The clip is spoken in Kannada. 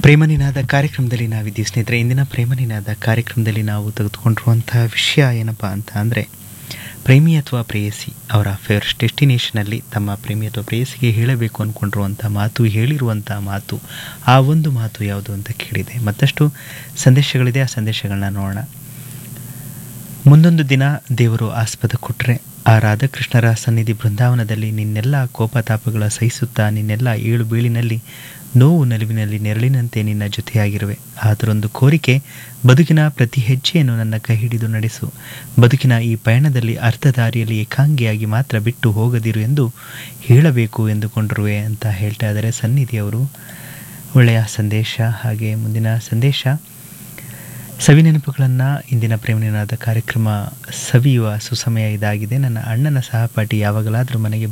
ಪ್ರೇಮನಿನಾದ ಕಾರ್ಯಕ್ರಮದಲ್ಲಿ ನಾವಿದ್ದೀವಿ ಸ್ನೇಹಿತರೆ ಇಂದಿನ ಪ್ರೇಮನಿನಾದ ಕಾರ್ಯಕ್ರಮದಲ್ಲಿ ನಾವು ತೆಗೆದುಕೊಂಡಿರುವಂತಹ ವಿಷಯ ಏನಪ್ಪ ಅಂತ ಅಂದರೆ ಪ್ರೇಮಿ ಅಥವಾ ಪ್ರೇಯಸಿ ಅವರ ಫೇವರೆಟ್ ಡೆಸ್ಟಿನೇಷನಲ್ಲಿ ತಮ್ಮ ಪ್ರೇಮಿ ಅಥವಾ ಪ್ರೇಯಸಿಗೆ ಹೇಳಬೇಕು ಅಂದ್ಕೊಂಡಿರುವಂಥ ಮಾತು ಹೇಳಿರುವಂಥ ಮಾತು ಆ ಒಂದು ಮಾತು ಯಾವುದು ಅಂತ ಕೇಳಿದೆ ಮತ್ತಷ್ಟು ಸಂದೇಶಗಳಿದೆ ಆ ಸಂದೇಶಗಳನ್ನ ನೋಡೋಣ ಮುಂದೊಂದು ದಿನ ದೇವರು ಆಸ್ಪದ ಕೊಟ್ಟರೆ ಆ ರಾಧಾಕೃಷ್ಣರ ಸನ್ನಿಧಿ ಬೃಂದಾವನದಲ್ಲಿ ನಿನ್ನೆಲ್ಲ ಕೋಪತಾಪಗಳ ಸಹಿಸುತ್ತಾ ನಿನ್ನೆಲ್ಲ ಏಳು ಬೀಳಿನಲ್ಲಿ ನೋವು ನಲಿವಿನಲ್ಲಿ ನೆರಳಿನಂತೆ ನಿನ್ನ ಜೊತೆಯಾಗಿರುವೆ ಅದರೊಂದು ಕೋರಿಕೆ ಬದುಕಿನ ಪ್ರತಿ ಹೆಜ್ಜೆಯನ್ನು ನನ್ನ ಕೈ ಹಿಡಿದು ನಡೆಸು ಬದುಕಿನ ಈ ಪಯಣದಲ್ಲಿ ಅರ್ಧ ದಾರಿಯಲ್ಲಿ ಏಕಾಂಗಿಯಾಗಿ ಮಾತ್ರ ಬಿಟ್ಟು ಹೋಗದಿರು ಎಂದು ಹೇಳಬೇಕು ಎಂದುಕೊಂಡಿರುವೆ ಅಂತ ಹೇಳ್ತಾ ಇದ್ದಾರೆ ಸನ್ನಿಧಿಯವರು ಒಳ್ಳೆಯ ಸಂದೇಶ ಹಾಗೆ ಮುಂದಿನ ಸಂದೇಶ ಸವಿ ನೆನಪುಗಳನ್ನು ಇಂದಿನ ಪ್ರೇಮನಿನಾದ ಕಾರ್ಯಕ್ರಮ ಸವಿಯುವ ಸುಸಮಯ ಇದಾಗಿದೆ ನನ್ನ ಅಣ್ಣನ ಸಹಪಾಠಿ ಯಾವಾಗಲಾದರೂ ಮನೆಗೆ